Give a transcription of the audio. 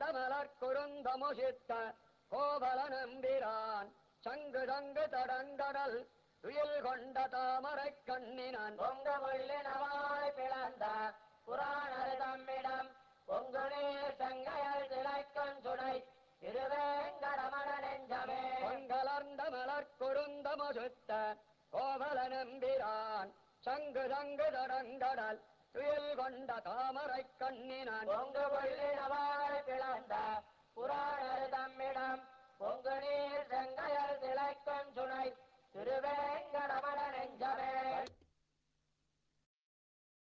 மலர் குறுந்தமுசித்த கோவல நம்பிரான் சங்கு சங்கு தடங்கடல் துயில் கொண்ட தாமரை கண்ணினான் பொங்க முள்ளினவாய் பிளந்த புராணர் தம்மிடம் பொங்கு நீர் செங்கையல் திளைக்கும் சுனை திருவேங்கடமண நெஞ்சமே பொங்கலர்ந்த மலர் குறுந்தமுசித்த கோவல நம்பிரான் சங்கு சங்கு தடங்கடல் துயில் கொண்ட தாமரை கண்ணினான் பொங்கு முள்ளினவாய் பிளந்த புராணர் தம்மிடம் பொங்கு நீர் செங்கையல் திளைக்கும் சுனை திருவேங்கடமண